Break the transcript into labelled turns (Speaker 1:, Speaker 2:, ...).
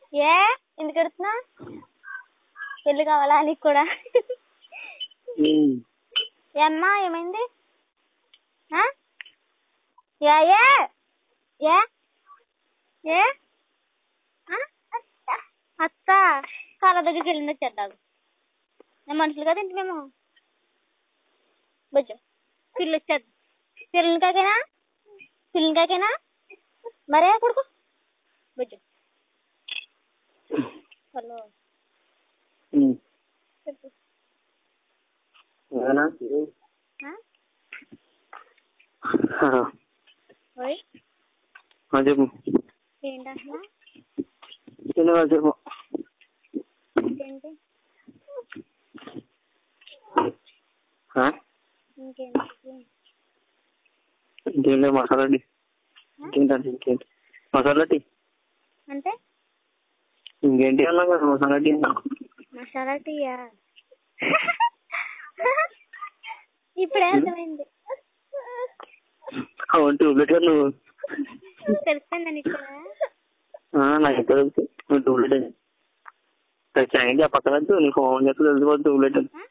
Speaker 1: ఏ ఎందుకు ఎడుతున్నా పెళ్లి కావాలా నీకు కూడా
Speaker 2: ఉమ్.
Speaker 1: ఏ అమ్మా ఏమైంది ఆ? ఏ ఏ ఏ ఏ ఆ? అత్త కాళ్ళ దగ్గరికి వెళ్ళింది వచ్చేద్దాం నేను మనుషులు కదా ఇంటి మేము బొజ్జు పిల్లి వచ్చేది పిల్లని కాకేనా పిల్లని కాకేనా మరే కొడుకు బొజ్జు హలో
Speaker 2: ఉమ్.
Speaker 1: చెప్పు
Speaker 2: ఏమన్నా?
Speaker 1: ఆ?
Speaker 2: ఆ,
Speaker 1: ఓయ్
Speaker 2: ఆ, చెప్పు
Speaker 1: ఏంటంటున్నా
Speaker 2: చిన్నగా చెప్పు
Speaker 1: ఇంకేంటి
Speaker 2: ఆ?
Speaker 1: ఇంకేంటి
Speaker 2: ఇంకేం లేదు మసాలా టీ ఇంకేంటంటే ఇంకేంటి మసాలా టీ
Speaker 1: అంటే
Speaker 2: ఇంకేంటి అన్నా కదా మసాలా టీ అన్నా
Speaker 1: మసాలా టీయా ఇప్పుడే అర్థమైంది
Speaker 2: అవును ట్యూబ్లెట్ కదా నువ్వు
Speaker 1: తెలిసిందా నీకు కూడా?
Speaker 2: ఆ, నాకు ఎక్కడ తెలుసు నువ్వు ట్యూబ్లెట్ అని చాయ్ ఆ పక్కన వచ్చు, నీ ఫోన్ చేస్తే తెలిసిపోతుంది ట్యూబ్లెట్ అని
Speaker 1: ఆ?